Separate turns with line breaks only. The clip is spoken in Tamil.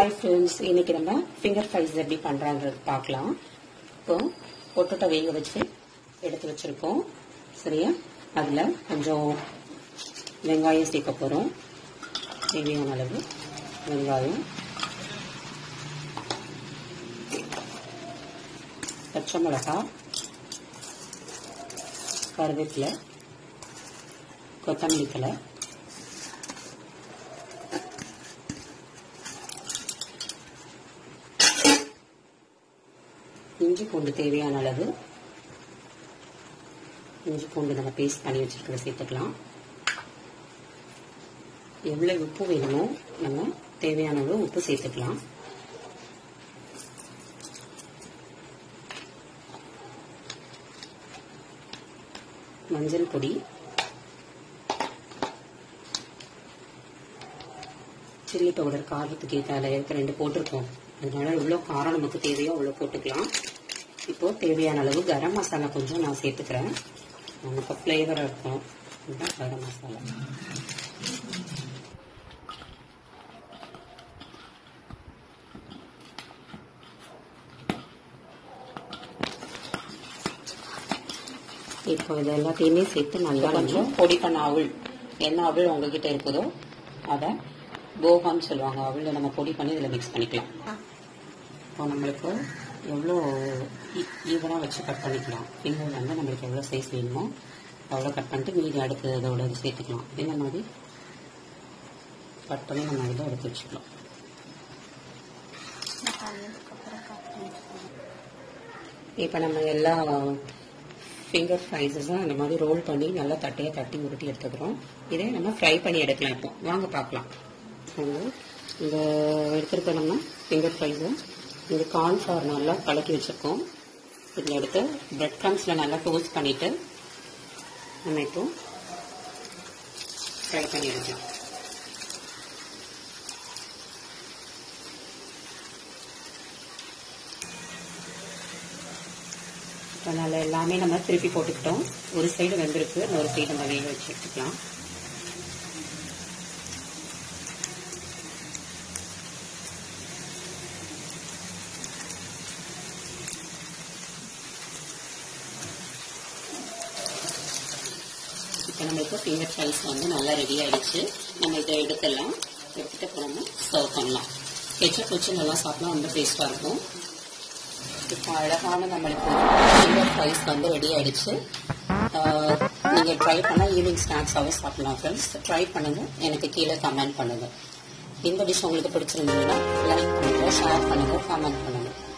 ஹாய் ஃப்ரெண்ட்ஸ் இன்னைக்கு நம்ம ஃபிங்கர் ஃப்ரைஸ் எப்படி பண்றாங்கிறது பார்க்கலாம் இப்போ பொட்டோட்டோ வேக வச்சு எடுத்து வச்சிருக்கோம் சரியா அதுல கொஞ்சம் வெங்காயம் சேர்க்க போறோம் தேவையான அளவு வெங்காயம் பச்சை மிளகாய் கருவேப்பிலை கொத்தமல்லி தலை இஞ்சி பூண்டு தேவையான அளவு இஞ்சி பூண்டு நம்ம பேஸ்ட் பண்ணி வச்சிருக்கிறத சேர்த்துக்கலாம் எவ்வளவு உப்பு வேணுமோ நம்ம தேவையான அளவு உப்பு சேர்த்துக்கலாம் மஞ்சள் பொடி சில்லி பவுடர் காரத்துக்கு ஏற்ற அளவுக்கு ரெண்டு போட்டிருக்கோம் அதனால எவ்வளோ காரம் நமக்கு தேவையோ அவ்வளோ போட்டுக்கலாம் இப்போ தேவையான அளவு கரம் மசாலா கொஞ்சம் நான் சேர்த்துக்கிறேன் நமக்கு ஃப்ளேவராக இருக்கும் இதுதான் கரம் மசாலா இப்போ இது எல்லாத்தையுமே சேர்த்து நல்லா கொஞ்சம் பொடி பண்ண அவுள் என்ன அவுள் உங்ககிட்ட இருக்குதோ அதை போகான்னு சொல்லுவாங்க அவுளை நம்ம பொடி பண்ணி இதில் மிக்ஸ் பண்ணிக்கலாம் இப்போ நம்மளுக்கு எவ்வளோ ஈவனாக வச்சு கட் பண்ணிக்கலாம் ஃபிங்கர் வந்து நம்மளுக்கு எவ்வளோ சைஸ் வேணுமோ அவ்வளோ கட் பண்ணிட்டு மீதி அடுத்து இதோட இது சேர்த்துக்கலாம் இந்த மாதிரி கட் பண்ணி நம்ம இதை எடுத்து வச்சுக்கலாம் இப்போ நம்ம எல்லா ஃபிங்கர் ஃப்ரைஸஸும் அந்த மாதிரி ரோல் பண்ணி நல்லா தட்டையாக தட்டி உருட்டி எடுத்துக்கிறோம் இதே நம்ம ஃப்ரை பண்ணி எடுக்கலாம் இப்போ வாங்க பார்க்கலாம் இந்த எடுத்துருக்க நம்ம ஃபிங்கர் ஃப்ரைஸை இந்த கார்ன்ஃப்ளவர் நல்லா கலக்கி வச்சுருக்கோம் இதில் எடுத்து பிரெட் க்ரம்ஸில் நல்லா டோஸ்ட் பண்ணிவிட்டு நம்ம இப்போ ஃப்ரை பண்ணி எடுக்கலாம் இப்போ நல்லா எல்லாமே நம்ம திருப்பி போட்டுக்கிட்டோம் ஒரு சைடு வெந்திருக்கு இன்னொரு சைடு நம்ம வேக வச்சு எடுத்துக்கலாம் இப்போ நம்மளுக்கு ஃபிங்கர் ஃப்ரைஸ் வந்து நல்லா ரெடி ஆயிடுச்சு நம்ம இதை எடுத்துடலாம் எடுத்துட்டு இப்போ நம்ம சர்வ் பண்ணலாம் கெச்சப் வச்சு நல்லா சாப்பிட்டா ரொம்ப டேஸ்ட்டாக இருக்கும் இப்போ அழகான நம்மளுக்கு ஃபிங்கர் ஃப்ரைஸ் வந்து ரெடி ஆயிடுச்சு நீங்கள் ட்ரை பண்ணால் ஈவினிங் ஸ்நாக்ஸாகவே சாப்பிடலாம் ஃப்ரெண்ட்ஸ் ட்ரை பண்ணுங்கள் எனக்கு கீழே கமெண்ட் பண்ணுங்கள் இந்த டிஷ் உங்களுக்கு பிடிச்சிருந்ததுன்னா லைக் பண்ணுங்கள் ஷேர் பண்ணுங்கள் கமெண்ட் பண்ணுங்கள்